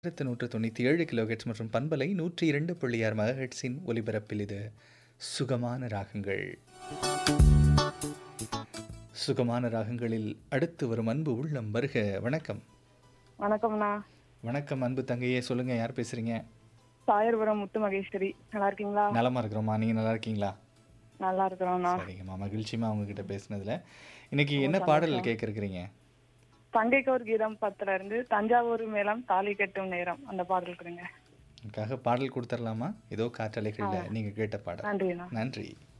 ஆயிரத்து நூற்று தொண்ணூற்றி ஏழு கிலோஹெட்ஸ் மற்றும் பண்பலை நூற்றி இரண்டு புள்ளி ஆறு மெகாஹெட்ஸின் ஒலிபரப்பில் இது சுகமான ராகங்கள் சுகமான ராகங்களில் அடுத்து வரும் அன்பு உள்ளம் வருக வணக்கம் வணக்கம்ண்ணா வணக்கம் அன்பு தங்கையே சொல்லுங்க யார் பேசுறீங்க சாயர்புரம் முத்து மகேஸ்வரி நல்லா இருக்கீங்களா நலமா இருக்கிறோமா நீங்க நல்லா இருக்கீங்களா நல்லா இருக்கிறோம்ண்ணா சரிங்கம்மா மகிழ்ச்சிமா அவங்க கிட்ட பேசுனதுல இன்னைக்கு என்ன பாடல் கேட்க இருக்கிறீங்க தங்கைக்கு ஒரு கீதம் பத்துல இருந்து தஞ்சாவூர் மேளம் தாலி கட்டும் நேரம் அந்த பாடல் கொடுங்க உங்களுக்காக பாடல் கொடுத்துடலாமா ஏதோ காற்றலைகளில் நீங்க கேட்ட பாடல் நன்றிண்ணா நன்றி